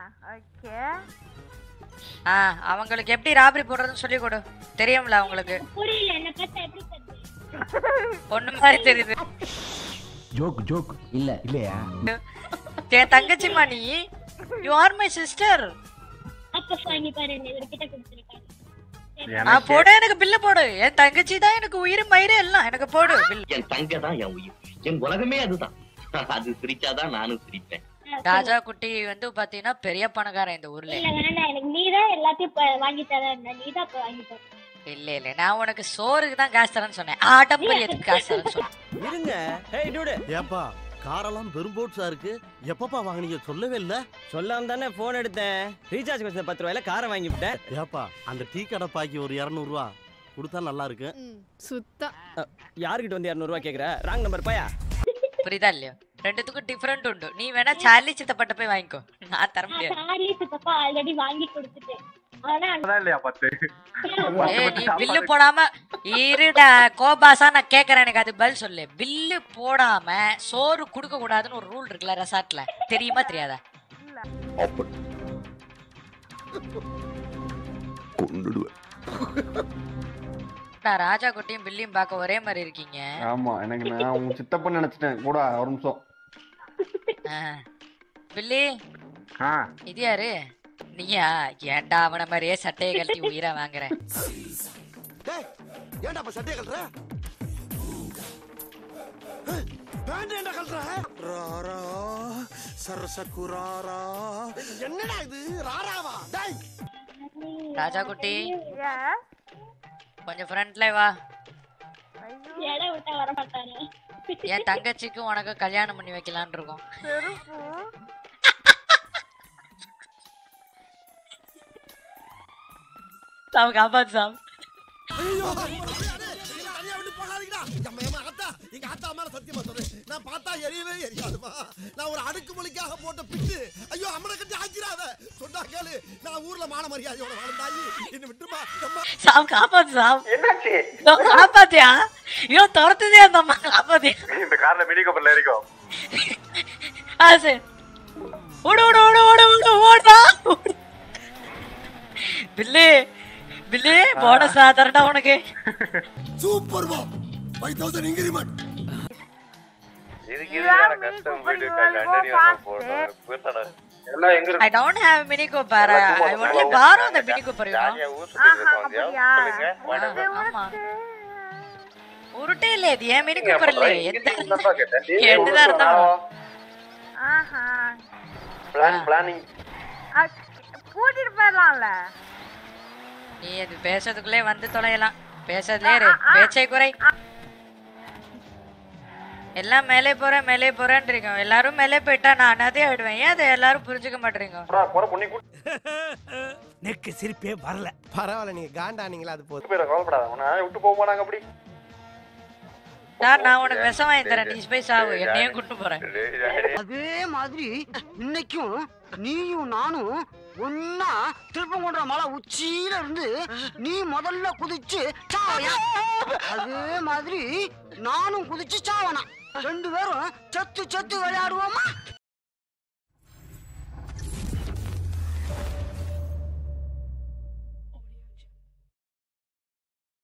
Okay ஆ அவங்களுக்கு எப்படி robbery போடுறதுன்னு சொல்லி கொடு தெரியும்ல அவங்களுக்கு புரியல என்ன பார்த்தா எப்படி தெரியுது பொண்ணு மாதிரி தெரியுது ஜோக் ஜோக் இல்ல இல்லையா என் தங்கச்சிமா நீ யூ ஆர் மை சிஸ்டர் அப்ப வாங்கி பாரு இவர்கிட்ட கொடுத்துருக்காங்க ஆ போடு எனக்கு பில்ல போடு என் தங்கச்சி தான் எனக்கு உயிர் மயிறு எல்லாம் எனக்கு போடு bill. என் தங்க தான் என் உயிர் என் உலகமே அதுதான் அது சிரிச்சாதான் நானும் சிரிப்பேன் ராஜா குட்டி வந்து பாத்தீங்கன்னா பெரிய பணக்காரன் இந்த ஊர்ல இல்ல வேண்டாம் எனக்கு நீதான் எல்லாத்தையும் இப்ப வாங்கி தர நீதான் இப்ப வாங்கி தர இல்ல இல்ல நான் உனக்கு சோறுக்கு தான் காசு தரேன்னு சொன்னேன் ஆடம்பரியத்துக்கு காசு தரேன்னு சொன்னேன் இருங்க ஹேய் டூடு ஏப்பா காரெல்லாம் பெரும்போட்ஸா இருக்கு எப்பப்பா வாங்குனீங்க சொல்லவே இல்ல சொல்லாம தானே போன் எடுத்தேன் ரீசார்ஜ் கொஞ்சம் பத்து ரூபாயில காரை வாங்கி விட்டேன் ஏப்பா அந்த டீ கடை பாக்கி ஒரு இரநூறுவா கொடுத்தா நல்லா இருக்கு சுத்தம் யாருக்கிட்ட வந்து இரநூறுவா கேக்குற ராங் நம்பர் பாயா புரியுதா இல்லையோ ரெண்டுத்துக்கும் டிஃபரெண்ட் உண்டு நீ வேணா சார்லி சித்தப்பட்ட போய் வாங்கிக்கோ நான் தர முடியாது சார்லி சித்தப்பா ஆல்ரெடி வாங்கி கொடுத்துட்டேன் ஆனா இல்லையா பத்து ஏய், நீ பில்லு போடாம இருடா கோபாசா நான் கேக்குறேன் எனக்கு அது பதில் சொல்லு பில்லு போடாம சோறு கொடுக்க கூடாதுன்னு ஒரு ரூல் இருக்குல்ல ரெசார்ட்ல தெரியுமா தெரியாதா நான் ராஜா குட்டியும் பில்லியும் பார்க்க ஒரே மாதிரி இருக்கீங்க ஆமா எனக்கு நான் உங்க சித்தப்பன் நினைச்சிட்டேன் கூட ஒரு நிமிஷம் ஆ. பில்லி ஆ இது யாரு நீயா ஏன்டா அவன மாதிரியே சட்டையை கழட்டி உயிரை வாங்குறேன் ஏன்டா அப்ப சட்டையை கல்ற பேண்ட் ஏன்டா கல்ற ராரா சரசகுராரா என்னடா இது ராராவா டேய் ராஜா குட்டி எஸ் கொஞ்சம் ஃப்ரண்ட்ல வா இடம் விட்டா வர மாட்டாரு என் தங்கச்சிக்கும் உனக்கு கல்யாணம் பண்ணி வைக்கலான்னு இருக்கோம் செருப்பு சாம் காப்பாத்து சாம் ஐயோ தனியா விட்டு போகாதீங்கடா எம்மா எம்மா அத்தா எங்க அத்தா மேல சத்தியமா சொல்றேன் நான் பார்த்தா எரியவே எரியாதுமா நான் ஒரு அடுக்கு மொழிக்காக போட்ட பிட்டு ஐயோ அம்மனை கட்டி ஆக்கிராத சொன்னா கேளு நான் ஊர்ல மான மரியாதையோட வாழ்ந்தாயி என்ன விட்டுமா எம்மா சாம் காப்பாத்து சாம் என்னாச்சு ஐயோ, காப்பாத்தியா ஐயோ துரத்துதே அந்த அம்மா காப்பாத்தியா இந்த கார்ல மினி கப்பல்ல இருக்கும் ஆ சரி ஓடு ஓடு ஓடு ஓடு ஓடு ஓடுடா பில்லி பில்லி போனஸா தரடா உனக்கு சூப்பர் பா 5000 இன்கிரிமெண்ட் இதுக்கு You have mini cooper, you will go faster. எல்லாம் எங்க I don't have Mini Cooper. I only borrow the Mini Cooper, you know. ஆஹா அப்படியா உனக்கு ஆமா. உனக்கு உருட்டே இல்ல இது ஏன் மினி கூப்பர் இல்ல எந்த எதுதான் இருந்தாலும் ஆஹா பிளான் பிளானிங் அ- கூட்டிட்டு போயிடலாம்ல நீ அது பேசுறதுக்குள்ளே வந்து தொலையலாம் பேசுறதுலே இரு பேச்சை குறை எல்லாம் மேலே போறேன் மேலே போறேன்றீங்க எல்லாரும் மேலே போயிட்டா நான் அனாதே ஆயிடுவேன் ஏன் அதை எல்லாரும் புரிஞ்சுக்க மாட்டீங்க போற பொண்ணி கூட்டு நெக்கு சிரிப்பே வரல பரவாயில்ல நீங்க காண்டானீங்களா அது போதும் போயிட கவலைப்படாத உன்னை விட்டு போக மாட்டாங்க அப்படி நான் நான் உனக்கு விஷம் வாங்கி தரேன் நீ போய் சாவு என்னையும் கூட்டு போறேன் அதே மாதிரி இன்னைக்கும் நீயும் நானும் ஒன்னா திருப்பங்குன்ற மலை உச்சியில இருந்து நீ முதல்ல குதிச்சு சாவையா அதே மாதிரி நானும் குதிச்சு சாவனா ரெண்டு பேரும் செத்து செத்து விளையாடுவோமா